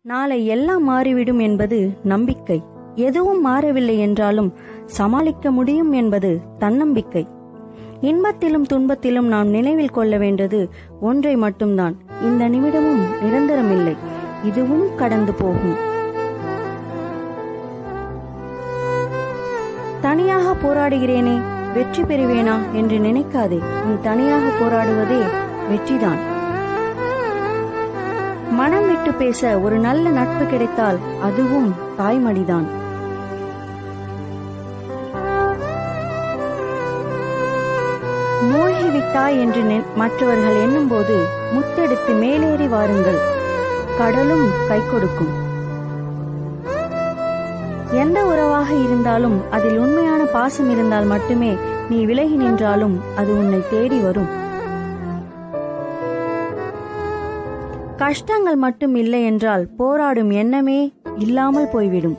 நாளை எல்லாம் மாறிவிடும் என்பது நம்பிக்கை எதுவும் மாறவில்லை என்றாலும் சமாளிக்க முடியும் என்பது தன்னம்பிக்கை இன்பத்திலும் துன்பத்திலும் நாம் நினைவில் கொள்ள வேண்டியது ஒன்றை மட்டும்தான் இந்த நிமிடமும் நிரந்தரமில்லை இதுவும் கடந்து போகும் தனியாக போராடுகிறேனே வெற்றி பெறுவேனா என்று நினைக்காதே நீ தனியாக போராடுவதே வெற்றிதான் மனம் விட்டு பேச ஒரு நல்ல நட்பு கிடைத்தால் அதுவும் தாய்மடிதான் மூழ்கி விட்டாய் என்று நெ- மற்றவர்கள் எண்ணும்போது முத்தெடுத்து மேலேறி வாருங்கள் கடலும் கை கொடுக்கும் எந்த உறவாக இருந்தாலும் அதில் உண்மையான பாசம் இருந்தால் மட்டுமே நீ விலகி நின்றாலும் அது உன்னை தேடி வரும் கஷ்டங்கள் மட்டும் இல்லை என்றால் போராடும் எண்ணமே இல்லாமல் போய்விடும்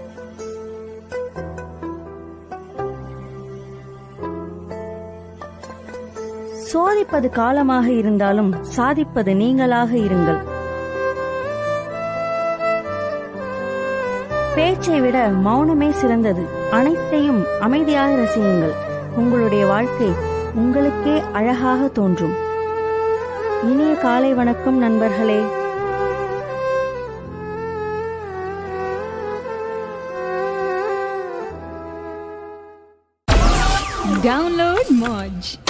சோதிப்பது காலமாக இருந்தாலும் சாதிப்பது நீங்களாக இருங்கள் பேச்சை விட மௌனமே சிறந்தது அனைத்தையும் அமைதியாக ரசியுங்கள் உங்களுடைய வாழ்க்கை உங்களுக்கே அழகாக தோன்றும் இனிய காலை வணக்கம் நண்பர்களே Download Moj.